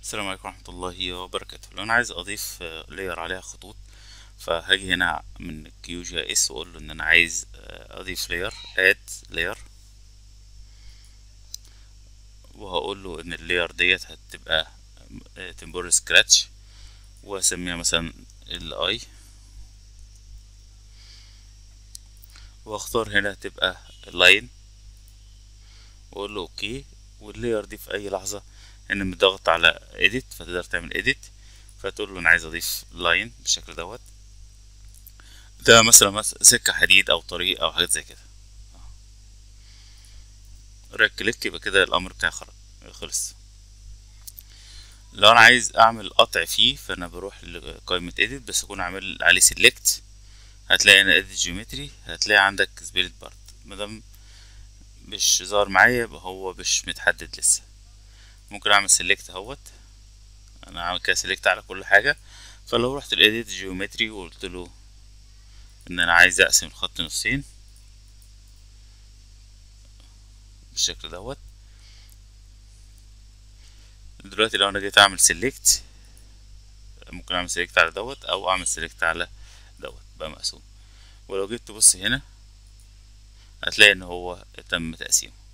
السلام عليكم ورحمة الله وبركاته لو أنا عايز أضيف لاير عليها خطوط فهاجي هنا من كيو جي اس وأقول له إن أنا عايز آه، أضيف لاير اد لاير وهقول له إن اللاير ديت هتبقى تمبور سكراتش وأسميها مثلا الاي واختار هنا تبقى لاين واقول له اوكي واللاير دي في اي لحظه ان مضغط على edit فتقدر تعمل edit فتقول له انا عايز اضيف لاين بالشكل دوت ده مثلا مس- سكه حديد او طريق او حاجات زي كده رايت كليك يبقى كده الامر بتاعي خرج خلص لو انا عايز اعمل قطع فيه فانا بروح لقائمه edit بس اكون عامل عليه select هتلاقي هنا edit geometry هتلاقي عندك split part مادام مش ظهر معايا يبقى هو مش متحدد لسه ممكن اعمل سيلكت اهوت انا عامل كده سيلكت على كل حاجه فلو رحت الايديت جيومتري وقلت له ان انا عايز اقسم الخط نصين بالشكل دوت دلوقتي لو انا جيت اعمل سيلكت ممكن اعمل سيلكت على دوت او اعمل سيلكت على دوت بقى مقسوم ولو جيت تبص هنا هتلاقي ان هو تم تقسيمه